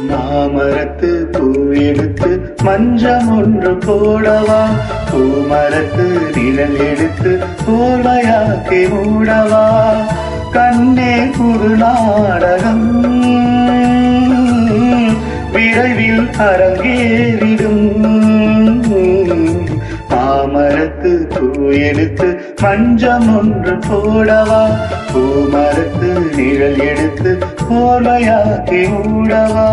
மாமரத்து பூ எடுத்து மஞ்சம் ஒன்று போடவா பூமரத்து நிழல் எடுத்து போர்வையாக்கி மூடவா கண்ணே புது நாடகம் விரைவில் அரங்கேறிடும் மாமரத்து பூ எடுத்து மஞ்சம் ஒன்று போடவா பூமரத்து நிழல் எடுத்து போலையாக்கி மூடவா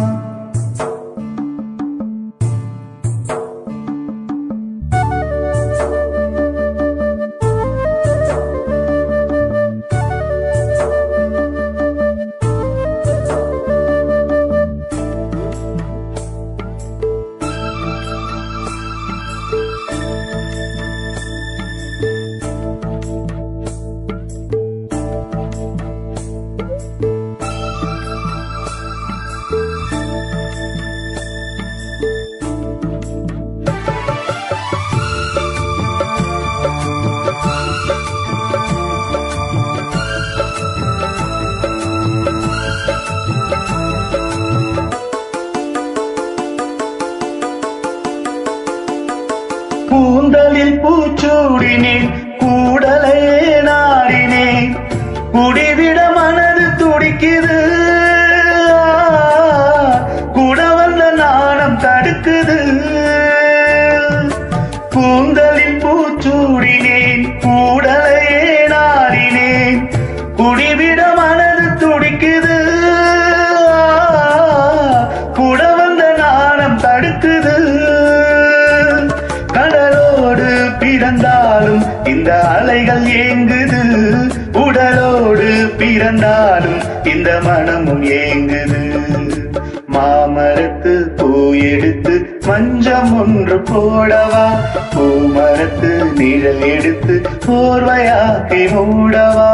கூந்தலில் பூச்சூடினேன் கூடலையே நாடினேன் குடிவிட மனது துடிக்குது கூட வந்த நாணம் தடுக்குது கூந்தலில் பூச்சூடினேன் கூடலையே நாடினேன் குடிவிட மனது துடிக்குது கூட வந்த நாணம் தடுக்குது கடலோடு பிறந்தாலும் இந்த அலைகள் ஏங்குது உடலோடு பிறந்தாலும் இந்த மனமும் ஏங்குது மாமரத்து பூ எடுத்து மஞ்சம் ஒன்று போடவா பூமரத்து நிழல் எடுத்து போர்வையாக்கி மூடவா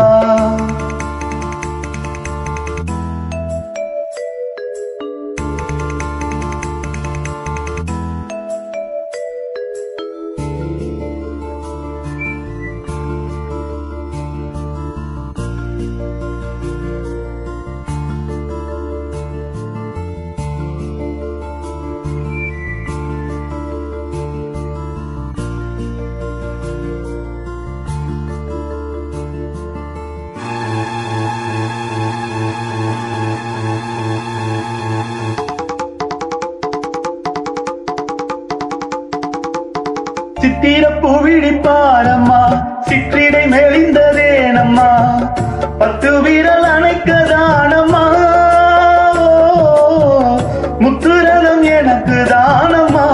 சித்திர பூவிழி பாரம்மா சிற்றிடை மெலிந்ததேனம்மா பத்து வீரல் அணைக்கதானம்மா முத்துரதம் எனக்கு தானம்மா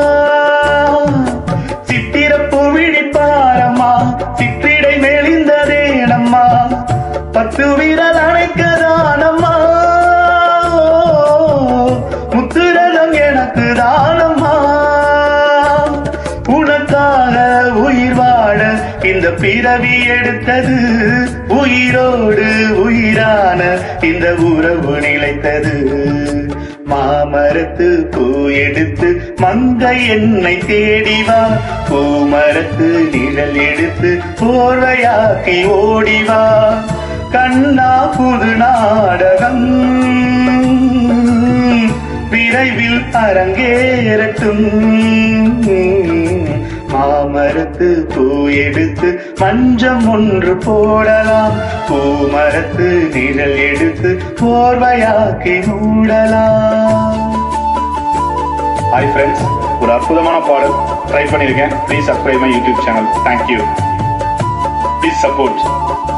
சித்திர பூவிழி பாரம்மா சிற்றிடை மெலிந்ததேனம்மா பத்து வீரல் அணைக்கதானம்மா முத்துரதம் எனக்கு தானம்மா உனக்காக உயிர் வாழ இந்த பிறவி எடுத்தது உயிரோடு உயிரான இந்த உறவு நிலைத்தது மாமரத்து பூ எடுத்து மங்கை என்னை தேடிவா பூமரத்து நிழல் எடுத்து போர்வையாக்கி ஓடிவா கண்ணா புது நாடகம் விரைவில் அரங்கேறட்டும் மாமரத்து பூ எடுத்து மஞ்சம் ஒன்று போடலாம் பூமரத்து நிழல் எடுத்து போர்வையாக்கி மூடலாம் ஹாய் ஃப்ரெண்ட்ஸ் ஒரு அற்புதமான பாடல் ட்ரை பண்ணியிருக்கேன் please subscribe my YouTube channel thank you please support